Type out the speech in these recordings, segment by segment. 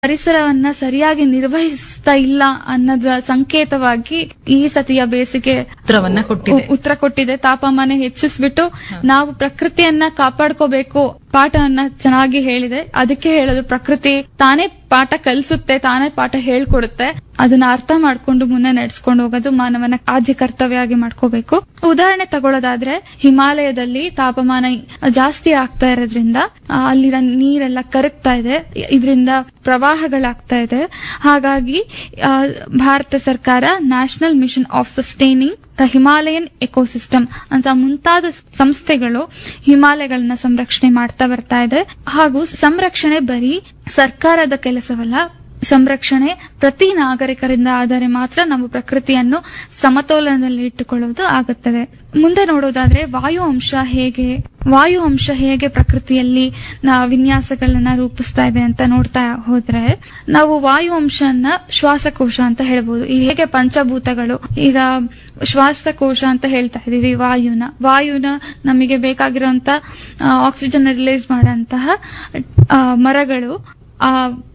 ಪರಿಸರವನ್ನ ಸರಿಯಾಗಿ ನಿರ್ವಹಿಸ್ತಾ ಇಲ್ಲ ಅನ್ನೋದ ಸಂಕೇತವಾಗಿ ಈ ಸತಿಯ ಬೇಸಿಗೆ ಉತ್ತರವನ್ನ ಕೊಟ್ಟಿದೆ. ಉ- ಉತ್ತರ ಕೊಟ್ಟಿದೆ ತಾಪಮಾನ ಹೆಚ್ಚಿಸ್ಬಿಟ್ಟು ನಾವು ಪ್ರಕೃತಿಯನ್ನ ಕಾಪಾಡ್ಕೋಬೇಕು ಪಾಠವನ್ನ ಚೆನ್ನಾಗಿ ಹೇಳಿದೆ ಅದಕ್ಕೆ ಹೇಳೋದು ಪ್ರಕೃತಿ ತಾನೇ ಪಾಠ ಕಲಿಸುತ್ತೆ ತಾನೇ ಪಾಠ ಹೇಳ್ಕೊಡುತ್ತೆ ಅದನ್ನ ಅರ್ಥ ಮಾಡ್ಕೊಂಡು ಮುಂದೆ ನಡೆಸ್ಕೊಂಡು ಹೋಗೋದು ಮಾನವನ ಆದ್ಯ ಕರ್ತವ್ಯ ಆಗಿ ಮಾಡ್ಕೋಬೇಕು ಉದಾಹರಣೆ ತಗೊಳ್ಳೋದಾದ್ರೆ ಹಿಮಾಲಯದಲ್ಲಿ ತಾಪಮಾನ ಜಾಸ್ತಿ ಆಗ್ತಾ ಇರೋದ್ರಿಂದ ಆ, ಅಲ್ಲಿನ ನೀರೆಲ್ಲ ಕರಗ್ತಾ ಇದೆ ಇದರಿಂದ ಪ್ರವಾಹಗಳಾಗ್ತಾ ಇದೆ ಹಾಗಾಗಿ ಆ, ಭಾರತ ಸರ್ಕಾರ national mission of sustaining the Himalayan ecosystem ಅಂತ ಮುಂತಾದ ಸಂಸ್ಥೆಗಳು ಹಿಮಾಲಯಗಳನ್ನ ಸಂರಕ್ಷಣೆ ಮಾಡ್ತಾ ಬರ್ತಾ ಇದೆ ಹಾಗೂ ಸಂರಕ್ಷಣೆ ಬರೀ ಸರ್ಕಾರದ ಕೆಲಸವಲ್ಲ ಸಂರಕ್ಷಣೆ ಪ್ರತಿ ನಾಗರಿಕರಿಂದ ಆದರೆ ಮಾತ್ರ ನಾವು ಪ್ರಕೃತಿಯನ್ನು ಸಮತೋಲನದಲ್ಲಿ ಇಟ್ಟುಕೊಳ್ಳುವುದು ಆಗುತ್ತದೆ ಮುಂದೆ ನೋಡೋದಾದ್ರೆ ವಾಯು ಅಂಶ ಹೇಗೆ ವಾಯು ಅಂಶ ಹೇಗೆ ಪ್ರಕೃತಿಯಲ್ಲಿ ನಾ ವಿನ್ಯಾಸಗಳನ್ನ ರೂಪಿಸ್ತಾ ಇದೆ ಅಂತ ನೋಡ್ತಾ ಹೋದ್ರೆ ನಾವು ವಾಯು ಅಂಶನ ಶ್ವಾಸಕೋಶ ಅಂತ ಹೇಳ್ಬೋದು ಈ ಹೇಗೆ ಪಂಚಭೂತಗಳು ಈಗ ಶ್ವಾಸಕೋಶ ಅಂತ ಹೇಳ್ತಾ ಇದೀವಿ ವಾಯುನ ವಾಯುನ ನಮಗೆ ಬೇಕಾಗಿರುವಂತ ಆಕ್ಸಿಜನ್ ರಿಲೀಸ್ ಮಾಡಂತಹ ಆ, ಮರಗಳು ಆ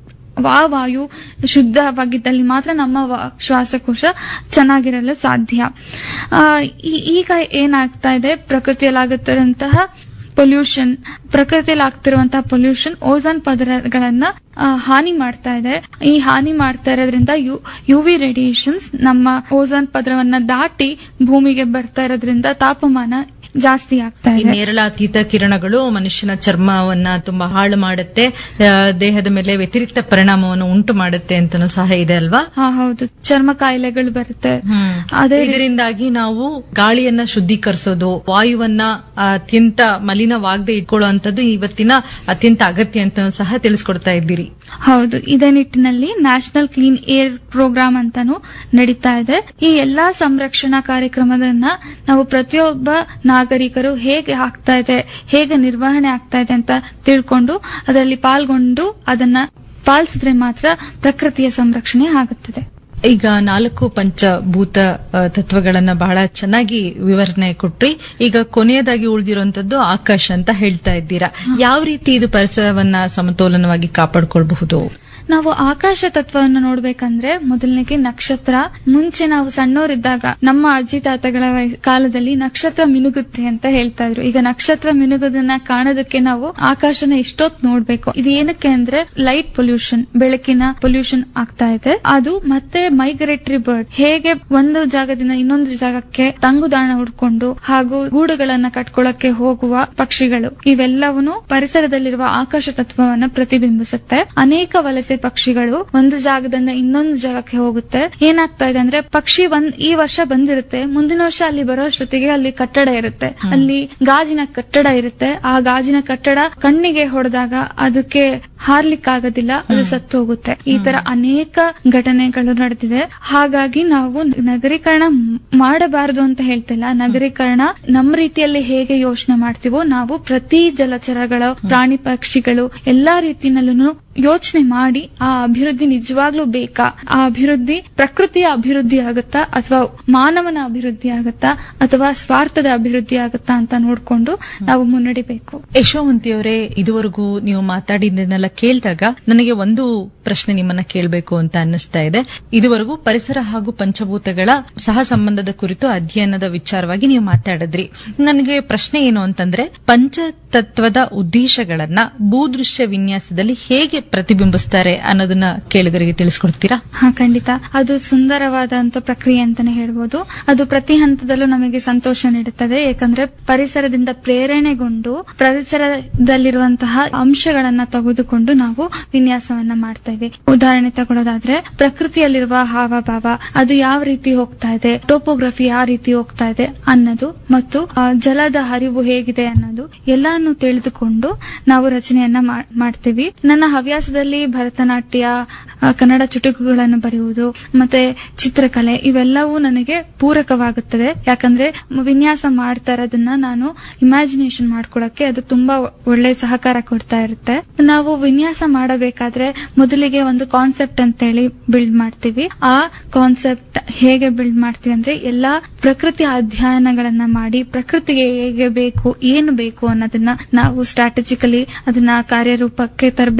ಆ ವಾಯು ಶುದ್ಧವಾಗಿದ್ದಲ್ಲಿ ಮಾತ್ರ ನಮ್ಮ ವ- ಶ್ವಾಸಕೋಶ ಚೆನ್ನಾಗಿರಲು ಸಾಧ್ಯ ಆ, ಈ- ಈಗ ಏನಾಗ್ತಾ ಇದೆ ಪ್ರಕೃತಿಯಲ್ಲಿ ಆಗುತ್ತಿರುವಂತಹ ಪೊಲ್ಯೂಷನ್ ಪ್ರಕೃತಿಯಲ್ಲಿ ಆಗ್ತಿರುವಂತಹ ಪೊಲ್ಯೂಷನ್ ಓಝೋನ್ ಪದರಗಳನ್ನ ಆ, ಹಾನಿ ಮಾಡ್ತಾ ಇದೆ ಈ ಹಾನಿ ಮಾಡ್ತಾ ಇರೋದ್ರಿಂದ ಯು ವಿ ರೇಡಿಯೇಷನ್ಸ್ ನಮ್ಮ ಓಝೋನ್ ಪದರವನ್ನ ದಾಟಿ ಭೂಮಿಗೆ ಬರ್ತಾ ಇರೋದ್ರಿಂದ ತಾಪಮಾನ ಜಾಸ್ತಿ ಆಗ್ತಾ ಈ ಇದೆ ನೇರಳಾತೀತ ಕಿರಣಗಳು ಮನುಷ್ಯನ ಚರ್ಮವನ್ನ ತುಂಬಾ ಹಾಳು ಮಾಡುತ್ತೆ ಆ, ದೇಹದ ಮೇಲೆ ವ್ಯತಿರಿಕ್ತ ಪರಿಣಾಮವನ್ನು ಉಂಟು ಮಾಡುತ್ತೆ ಅಂತನೂ ಸಹ ಇದೆ ಅಲ್ವಾ ಹಾ ಹೌದು ಚರ್ಮ ಕಾಯಿಲೆಗಳು ಬರುತ್ತೆ ಅದೇ ರೀತಿ- ಇದರಿಂದಾಗಿ ನಾವು ಗಾಳಿಯನ್ನ ಶುದ್ಧೀಕರಿಸೋದು ವಾಯುವನ್ನ ಆ, ಅತ್ಯಂತ ಮಲಿನವಾಗದೆ ಇಟ್ಕೊಳ್ಳುವಂತದ್ದು ಇವತ್ತಿನ ಅತ್ಯಂತ ಅಗತ್ಯ ಅಂತ ಸಹ ತಿಳಿಸ್ಕೊಡ್ತಾ ಇದ್ದೀರಿ ಹೌದು ಇದೇ ನಿಟ್ಟಿನಲ್ಲಿ ನ್ಯಾಷನಲ್ ಕ್ಲೀನ್ ಏರ್ ಪ್ರೋಗ್ರಾಮ್ ಅಂತಾನು ನಡೀತಾ ಇದೆ ಈ ಎಲ್ಲಾ ಸಂರಕ್ಷಣಾ ಕಾರ್ಯಕ್ರಮದನ್ನ ನಾವು ಪ್ರತಿಯೊಬ್ಬ ನಾಗರಿಕರು ಹೇಗೆ ಆಗ್ತಾ ಇದೆ ಹೇಗೆ ನಿರ್ವಹಣೆ ಆಗ್ತಾ ಇದೆ ಅಂತ ತಿಳ್ಕೊಂಡು ಅದರಲ್ಲಿ ಪಾಲ್ಗೊಂಡು ಅದನ್ನ ಪಾಲಿಸಿದ್ರೆ ಮಾತ್ರ ಪ್ರಕೃತಿಯ ಸಂರಕ್ಷಣೆ ಆಗುತ್ತದೆ ಈಗ ನಾಲ್ಕು ಪಂಚಭೂತ ಆ, ತತ್ವಗಳನ್ನ ಬಹಳ ಚೆನ್ನಾಗಿ ವಿವರಣೆ ಕೊಟ್ರಿ ಈಗ ಕೊನೆಯದಾಗಿ ಉಳಿದಿರುವಂತದ್ದು ಆಕಾಶ ಅಂತ ಹೇಳ್ತಾ ಇದ್ದೀರಾ ಯಾವ ರೀತಿ ಇದು ಪರಿಸರವನ್ನ ಸಮತೋಲನವಾಗಿ ಕಾಪಾಡಿಕೊಳ್ಬಹುದು ನಾವು ಆಕಾಶ ತತ್ವವನ್ನು ನೋಡ್ಬೇಕಂದ್ರೆ ಮೊದಲನೇಗೆ ನಕ್ಷತ್ರ ಮುಂಚೆ ನಾವು ಸಣ್ಣವರಿದ್ದಾಗ ನಮ್ಮ ಅಜ್ಜಿ ತಾತಗಳ ವಯಸ್- ಕಾಲದಲ್ಲಿ ನಕ್ಷತ್ರ ಮಿನುಗುತ್ತೆ ಅಂತ ಹೇಳ್ತಾ ಇದ್ರು ಈಗ ನಕ್ಷತ್ರ ಮಿನುಗೋದನ್ನ ಕಾಣೋದಕ್ಕೆ ನಾವು ಆಕಾಶನ ಎಷ್ಟೊತ್ ನೋಡ್ಬೇಕು ಇದು ಏನಕ್ಕೆ ಅಂದ್ರೆ ಲೈಟ್ ಪೊಲ್ಯೂಷನ್ ಬೆಳಕಿನ ಪೊಲ್ಯೂಷನ್ ಆಗ್ತಾ ಇದೆ ಅದು ಮತ್ತೆ ಮೈಗ್ರೇಟರಿ ಬರ್ಡ್ ಹೇಗೆ ಒಂದು ಜಾಗದಿಂದ ಇನ್ನೊಂದು ಜಾಗಕ್ಕೆ ತಂಗುದಾಣ ಹುಡ್ಕೊಂಡು ಹಾಗೂ ಗೂಡುಗಳನ್ನ ಕಟ್ಕೊಳ್ಳಕ್ಕೆ ಹೋಗುವ ಪಕ್ಷಿಗಳು ಇವೆಲ್ಲವೂ ಪರಿಸರದಲ್ಲಿರುವ ಆಕಾಶ ತತ್ವವನ್ನ ಪ್ರತಿಬಿಂಬಿಸುತ್ತೆ ಅನೇಕ ವಲಸೆ ಪಕ್ಷಿಗಳು ಒಂದು ಜಾಗದಿಂದ ಇನ್ನೊಂದು ಜಾಗಕ್ಕೆ ಹೋಗುತ್ತೆ ಏನಾಗ್ತಾ ಇದೆ ಅಂದ್ರೆ ಪಕ್ಷಿ ಒಂದ್ ಈ ವರ್ಷ ಬಂದಿರುತ್ತೆ ಮುಂದಿನ ವರ್ಷ ಅಲ್ಲಿ ಬರೋ ಅಷ್ಟೊತ್ತಿಗೆ ಅಲ್ಲಿ ಕಟ್ಟಡ ಇರುತ್ತೆ ಅಲ್ಲಿ ಗಾಜಿನ ಕಟ್ಟಡ ಇರುತ್ತೆ ಆ ಗಾಜಿನ ಕಟ್ಟಡ ಕಣ್ಣಿಗೆ ಹೊಡೆದಾಗ ಅದಕ್ಕೆ ಹಾರ್ಲಿಕ್ಕಾಗೋದಿಲ್ಲ ಅದು ಸತ್ತು ಹೋಗುತ್ತೆ ಈ ತರ ಅನೇಕ ಘಟನೆಗಳು ನಡೆದಿದೆ ಹಾಗಾಗಿ ನಾವು ನಗರೀಕರಣ ಮ್- ಮಾಡಬಾರದು ಅಂತ ಹೇಳ್ತಿಲ್ಲ ನಗರೀಕರಣ ನಮ್ಮ ರೀತಿಯಲ್ಲಿ ಹೇಗೆ ಯೋಚನೆ ಮಾಡ್ತೀವೋ ನಾವು ಪ್ರತಿ ಜಲಚರಗಳ ಪ್ರಾಣಿ ಪಕ್ಷಿಗಳು ಎಲ್ಲಾ ರೀತಿನಲ್ಲೂ ಯೋಚನೆ ಮಾಡಿ ಆ ಅಭಿವೃದ್ಧಿ ನಿಜವಾಗ್ಲೂ ಬೇಕಾ ಆ ಅಭಿವೃದ್ಧಿ ಪ್ರಕೃತಿಯ ಅಭಿವೃದ್ಧಿ ಆಗುತ್ತಾ ಅಥವಾ ಮಾನವನ ಅಭಿವೃದ್ಧಿ ಆಗುತ್ತಾ ಅಥವಾ ಸ್ವಾರ್ಥದ ಅಭಿವೃದ್ಧಿ ಆಗುತ್ತಾ ಅಂತ ನೋಡ್ಕೊಂಡು ನಾವು ಮುನ್ನಡಿಬೇಕು ಯಶೋವಂತಿಯವರೇ ಇದುವರೆಗೂ ನೀವು ಮಾತಾಡಿದ್ದನ್ನೆಲ್ಲ ಕೇಳಿದಾಗ ನನಗೆ ಒಂದು ಪ್ರಶ್ನೆ ನಿಮ್ಮನ್ನ ಕೇಳಬೇಕು ಅಂತ ಅನ್ನಿಸ್ತಾ ಇದೆ ಇದುವರೆಗೂ ಪರಿಸರ ಹಾಗೂ ಪಂಚಭೂತಗಳ ಸಹ ಸಂಬಂಧದ ಕುರಿತು ಅಧ್ಯಯನದ ವಿಚಾರವಾಗಿ ನೀವು ಮಾತಾಡಿದ್ರಿ ನನಗೆ ಪ್ರಶ್ನೆ ಏನು ಅಂತಂದ್ರೆ ಪಂಚತತ್ವದ ಉದ್ದೇಶಗಳನ್ನ ಭೂದೃಶ್ಯ ವಿನ್ಯಾಸದಲ್ಲಿ ಹೇಗೆ ಪ್ರತಿಬಿಂಬಿಸ್ತಾರೆ ಅನ್ನೋದನ್ನ ಕೇಳುಗರಿಗೆ ತಿಳಿಸ್ಕೊಡ್ತೀರಾ ಹಾ ಖಂಡಿತ ಅದು ಸುಂದರವಾದಂತ ಪ್ರಕ್ರಿಯೆ ಅಂತಾನೆ ಹೇಳ್ಬೋದು ಅದು ಪ್ರತಿ ಹಂತದಲ್ಲೂ ನಮಗೆ ಸಂತೋಷ ನೀಡುತ್ತದೆ ಏಕೆಂದ್ರೆ ಪರಿಸರದಿಂದ ಪ್ರೇರಣೆಗೊಂಡು ಪರಿಸರದಲ್ಲಿರುವಂತಹ ಅಂಶಗಳನ್ನ ತೆಗೆದುಕೊಂಡು ನಾವು ವಿನ್ಯಾಸವನ್ನ ಮಾಡ್ತೇವೆ ಉದಾಹರಣೆ ತಗೊಳ್ಳೋದಾದ್ರೆ ಪ್ರಕೃತಿಯಲ್ಲಿರುವ ಹಾವಭಾವ ಅದು ಯಾವ ರೀತಿ ಹೋಗ್ತಾ ಇದೆ ಟೋಪೋಗ್ರಫಿ ಯಾವ ರೀತಿ ಹೋಗ್ತಾ ಇದೆ ಅನ್ನೋದು ಮತ್ತು ಆ, ಜಲದ ಹರಿವು ಹೇಗಿದೆ ಅನ್ನೋದು ಎಲ್ಲಾನು ತಿಳಿದುಕೊಂಡು ನಾವು ರಚನೆಯನ್ನ ಮಾ- ಮಾಡ್ತೀವಿ ನನ್ನ ಹವ್ಯಾಸದಲ್ಲಿ ಭರತನಾಟ್ಯ ಆ, ಕನ್ನಡ ಚುಟುಕುಗಳನ್ನು ಬರೆಯುವುದು ಮತ್ತೆ ಚಿತ್ರಕಲೆ ಇವೆಲ್ಲವೂ ನನಗೆ ಪೂರಕವಾಗುತ್ತದೆ ಯಾಕಂದ್ರೆ ಮ- ವಿನ್ಯಾಸ ಮಾಡ್ತಾ ಇರೋದನ್ನ ನಾನು ಇಮ್ಯಾಜಿನೇಷನ್ ಮಾಡ್ಕೊಳಕ್ಕೆ ಅದು ತುಂಬಾ ಒಳ್ಳೆ ಸಹಕಾರ ಕೊಡ್ತಾ ಇರುತ್ತೆ ನಾವು ವಿನ್ಯಾಸ ಮಾಡಬೇಕಾದ್ರೆ ಮೊದಲಿಗೆ ಒಂದು ಕಾನ್ಸೆಪ್ಟ್ ಅಂತೇಳಿ ಬಿಲ್ಡ್ ಮಾಡ್ತೀವಿ ಆ ಕಾನ್ಸೆಪ್ಟ್ ಹೇಗೆ ಬಿಲ್ಡ್ ಮಾಡ್ತೀವಿ ಅಂದ್ರೆ ಎಲ್ಲಾ ಪ್ರಕೃತಿ ಅಧ್ಯಯನಗಳನ್ನ ಮಾಡಿ ಪ್ರಕೃತಿಗೆ ಹೇಗೆ ಬೇಕು ಏನು ಬೇಕು ಅನ್ನೋದನ್ನ ನಾವು ಸ್ಟ್ರಾಟಜಿಕಲಿ ಅದನ್ನ ಕಾರ್ಯರೂಪಕ್ಕೆ ತರಬೇಕು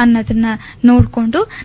ಅನ್ನೋದನ್ನ ನೋಡ್ಕೊಂಡು